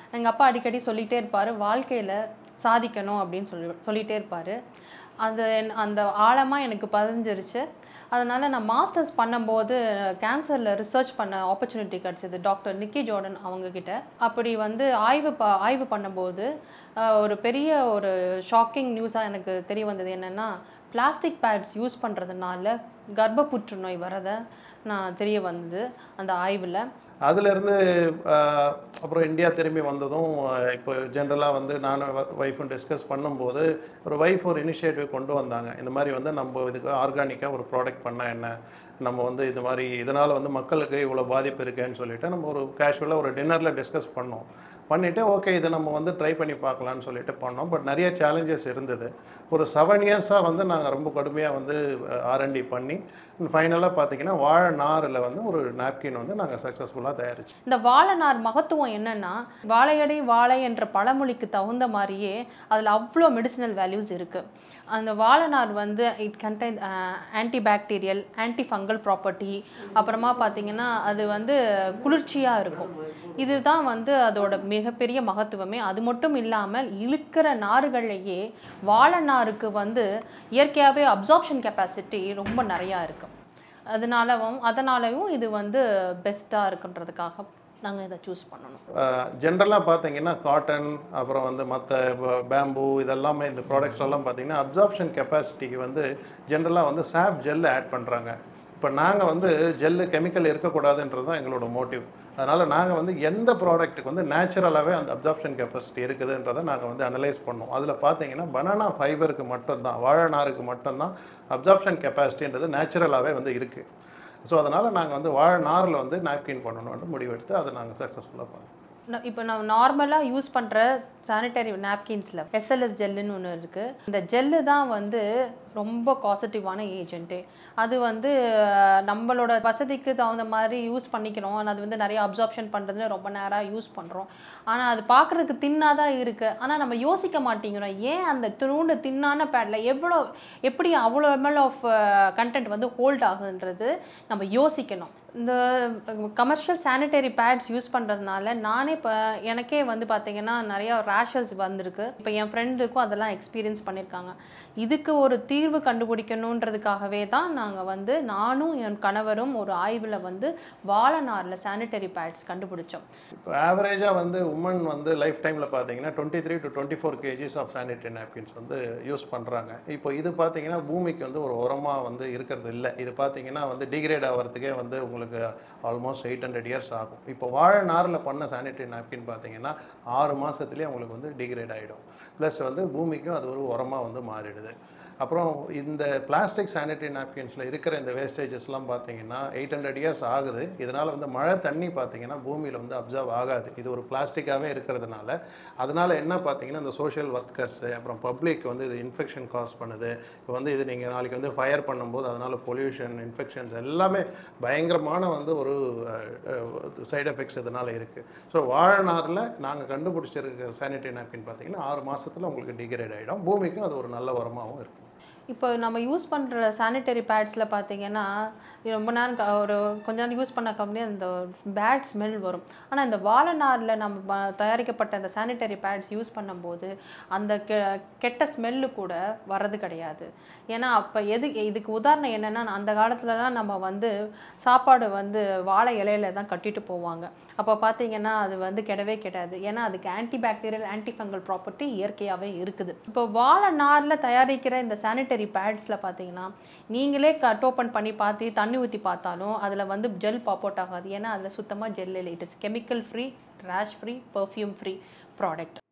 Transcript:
எங்கள் அப்பா அடிக்கடி சொல்லிகிட்டே இருப்பார் வாழ்க்கையில் சாதிக்கணும் அப்படின்னு சொல்லி சொல்லிகிட்டே இருப்பார் அது என் அந்த ஆழமாக எனக்கு பதிஞ்சிருச்சு அதனால் நான் மாஸ்டர்ஸ் பண்ணும்போது கேன்சரில் ரிசர்ச் பண்ண ஆப்பர்ச்சுனிட்டி கிடச்சிது டாக்டர் நிக்கி ஜோர்டன் அவங்கக்கிட்ட அப்படி வந்து ஆய்வு ப ஆய்வு பண்ணும்போது அஹ், ஒரு பெரிய ஒரு ஷாக்கிங் நியூஸாக எனக்கு தெரிய வந்தது என்னென்னா பிளாஸ்டிக் பேட்ஸ் யூஸ் பண்ணுறதுனால கர்ப்ப புற்றுநோய் வரதை நான் தெரிய வந்தது அந்த ஆய்வில் அதுலேருந்து அப்புறம் இந்தியா திரும்பி வந்ததும் அஹ், இப்போ ஜென்ரலாக வந்து நானும் ஒய்ஃபும் டிஸ்கஸ் பண்ணும்போது ஒரு ஒய்ஃப் ஒரு இனிஷியேட்டிவ் கொண்டு வந்தாங்க இந்த மாதிரி வந்து நம்ம இதுக்கு ஆர்கானிக்காக ஒரு ப்ராடக்ட் பண்ணால் என்ன நம்ம வந்து இது மாதிரி இதனால் வந்து மக்களுக்கு இவ்வளோ பாதிப்பு இருக்குன்னு சொல்லிட்டு நம்ம ஒரு கேஷுவலாக ஒரு டின்னரில் டிஸ்கஸ் பண்ணோம் பண்ணிவிட்டு ஓகே இதை நம்ம வந்து ட்ரை பண்ணி பார்க்கலான்னு சொல்லிட்டு பண்ணோம் பட் நிறைய சேலஞ்சஸ் இருந்தது ஒரு செவன் இயர்ஸாக வந்து நாங்கள் ரொம்ப கடுமையாக வந்து ஆர்என்டி பண்ணி ஃபைனலாக பார்த்தீங்கன்னா வாழை நாரில் வந்து ஒரு நாப்கின் வந்து நாங்கள் சக்ஸஸ்ஃபுல்லாக தயாரிச்சோம் இந்த வாழைநார் மகத்துவம் என்னன்னா வாழையடை வாழை என்ற பழமொழிக்கு தகுந்த மாதிரியே அதில் அவ்வளோ மெடிசினல் வேல்யூஸ் இருக்குது அந்த வாழைநார் வந்து it contain anti bacterial anti fungal property அப்புறமா பார்த்தீங்கன்னா அது வந்து குளிர்ச்சியாக இருக்கும் இதுதான் வந்து அதோட மிகப்பெரிய மகத்துவமே அது மட்டும் இல்லாமல் இழுக்கிற நார்களையே வாழைநாருக்கு வந்து இயற்கையாகவே அப்சார்ப்ஷன் கெப்பாசிட்டி ரொம்ப நிறையா இருக்குது அதனாலவும் அதனாலவும் இது வந்து பெஸ்ட்டாக இருக்குன்றதுக்காக நாங்கள் இதை சூஸ் பண்ணணும் ஜென்ரலாக பார்த்தீங்கன்னா காட்டன் அப்புறம் வந்து மற்ற பேம்பு இதெல்லாமே இந்த ப்ராடக்ட்ஸ் எல்லாம் பார்த்தீங்கன்னா அப்சார்ப்ஷன் கெப்பாசிட்டிக்கு வந்து ஜென்ரலாக வந்து சாப் ஜெல் ஆட் பண்ணுறாங்க இப்போ நாங்கள் வந்து ஜெல்லு கெமிக்கல் இருக்கக்கூடாதுன்றது தான் எங்களோட மோட்டிவ் அதனால் நாங்கள் வந்து எந்த ப்ராடக்ட்டுக்கு வந்து நேச்சுரலாகவே அந்த அப்சார்ப்ஷன் கெப்பாசிட்டி இருக்குதுன்றதை நாங்கள் வந்து அனலைஸ் பண்ணோம் அதில் பார்த்தீங்கன்னா பனானா ஃபைபருக்கு மட்டும்தான் வாழை நாருக்கு மட்டும்தான் அப்சார்ப்ஷன் கெப்பாசிட்டின்றது நேச்சுரலாகவே வந்து இருக்குது ஸோ அதனால் நாங்கள் வந்து வாழை நாரில் வந்து நாப்கின் பண்ணணும்னு முடிவெடுத்து அதை நாங்கள் சக்ஸஸ்ஃபுல்லாக பண்ணோம் ந- இப்போ நம்ம நார்மலாக யூஸ் பண்ணுற சானிட்டரி நாப்கின்ஸில் எஸ்எல்எஸ் ஜெல்லுன்னு ஒன்று இருக்குது இந்த ஜெல்லு தான் வந்து ரொம்ப பாசிட்டிவான ஏஜென்ட்டு அது வந்து அஹ், நம்மளோட வசதிக்கு தகுந்த மாதிரி யூஸ் பண்ணிக்கிறோம் ஆனால் அது வந்து நிறைய அப்சார்ப்ஷன் பண்ணுறதுல ரொம்ப நேரம் யூஸ் பண்ணுறோம் ஆனால் அது பார்க்குறதுக்கு தின்னாக தான் இருக்குது ஆனால் நம்ம யோசிக்க மாட்டேங்கிறோம் ஏன் அந்த திருண்டு தின்னான பேடில் எவ்வளோ எப்படி அவ்வளோ எம்எல் ஆஃப் கண்டென்ட் வந்து ஹோல்ட் ஆகுன்றது நம்ம யோசிக்கணும் இந்த கமர்ஷியல் சானிட்டரி பேட்ஸ் யூஸ் பண்ணுறதுனால நானே இப்போ எனக்கே வந்து பார்த்தீங்கன்னா நிறையா ரேஷஸ் வந்திருக்கு இப்போ என் ஃப்ரெண்டுக்கும் அதெல்லாம் எக்ஸ்பீரியன்ஸ் பண்ணியிருக்காங்க இதுக்கு ஒரு தீர்வு கண்டுபிடிக்கணுன்றதுக்காகவே தான் நாங்கள் வந்து நானும் என் கணவரும் ஒரு ஆய்வில் வந்து வாழைநாரில் சானிட்டரி பேட்ஸ் கண்டுபிடிச்சோம் இப்போ ஆவரேஜாக வந்து உமன் வந்து லைஃப் டைமில் பார்த்தீங்கன்னா twenty three to twenty four kgs of sanitary napkins வந்து யூஸ் பண்ணுறாங்க இப்போ இது பார்த்தீங்கன்னா பூமிக்கு வந்து ஒரு உரமாக வந்து இருக்கிறது இல்லை இது பார்த்தீங்கன்னா வந்து டிகிரேட் ஆகிறதுக்கே வந்து உங்களுக்கு ஆல்மோஸ்ட் எயிட் ஹண்ட்ரட் இயர்ஸ் ஆகும் இப்போ வாழை நாரில் பண்ண சானிட்டரி நாப்கின் பார்த்தீங்கன்னா ஆறு மாதத்துலேயே உங்களுக்கு வந்து டிகிரேட் ஆகிடும் ப்ளஸ் வந்து பூமிக்கும் அது ஒரு உரமாக வந்து மாறிடுது அப்புறம் இந்த பிளாஸ்டிக் சானிட்டரி நாப்கின்ஸில் இருக்கிற இந்த வேஸ்டேஜஸ்லாம் பார்த்தீங்கன்னா எயிட் ஹண்ட்ரட் இயர்ஸ் ஆகுது இதனால் வந்து மழை தண்ணி பார்த்தீங்கன்னா பூமியில் வந்து அப்சர்வ் ஆகாது இது ஒரு பிளாஸ்டிக்காகவே இருக்கிறதுனால அதனால் என்ன பார்த்தீங்கன்னா இந்த சோஷியல் ஒர்க்கர்ஸு அப்புறம் பப்ளிக் வந்து இது இன்ஃபெக்ஷன் காஸ் பண்ணுது இப்போ வந்து இது நீங்கள் நாளைக்கு வந்து ஃபயர் பண்ணும்போது அதனால் பொல்யூஷன் இன்ஃபெக்ஷன்ஸ் எல்லாமே பயங்கரமான வந்து ஒரு சைடு எஃபெக்ட்ஸ் இதனால் இருக்குது ஸோ வாழைநாரில் நாங்கள் கண்டுபிடிச்சிருக்க சானிட்டரி நாப்கின் பார்த்தீங்கன்னா ஆறு மாதத்தில் உங்களுக்கு டிகிரேட் ஆகிடும் பூமிக்கும் அது ஒரு நல்ல உரமாகவும் இருக்கும் இப்போ நம்ம யூஸ் பண்ணுற சானிட்டரி பேட்ஸில் பார்த்தீங்கன்னா இது ரொம்ப நேரம் க- ஒரு கொஞ்ச நேரம் யூஸ் பண்ண கம்பெனி அந்த பேட் ஸ்மெல் வரும் ஆனால் இந்த வாழைநாரில் நம்ம ப- தயாரிக்கப்பட்ட அந்த சானிட்டரி பேட்ஸ் யூஸ் பண்ணும்போது அந்த கெ கெட்ட ஸ்மெல்லு கூட வர்றது கிடையாது ஏன்னா அப்போ எது இதுக்கு உதாரணம் என்னென்னா அந்த காலத்துலலாம் நம்ம வந்து சாப்பாடு வந்து வாழை இலையில தான் கட்டிட்டு போவாங்க அப்போ பார்த்தீங்கன்னா அது வந்து கெடவே கெடாது ஏன்னா அதுக்கு anti bacterial anti fungal property இயற்கையாகவே இருக்குது இப்போ வாழை நாரில் தயாரிக்கிற இந்த சானிட்டரி பேட்ஸில் பார்த்தீங்கன்னா நீங்களே கட் ஓப்பன் பண்ணி பார்த்து தண்ணி ஊற்றி பார்த்தாலும் அதில் வந்து ஜெல் பாப் அவுட் ஆகாது ஏன்னா அதில் சுத்தமாக ஜெல் இல்லை it is chemical free rash free perfume free product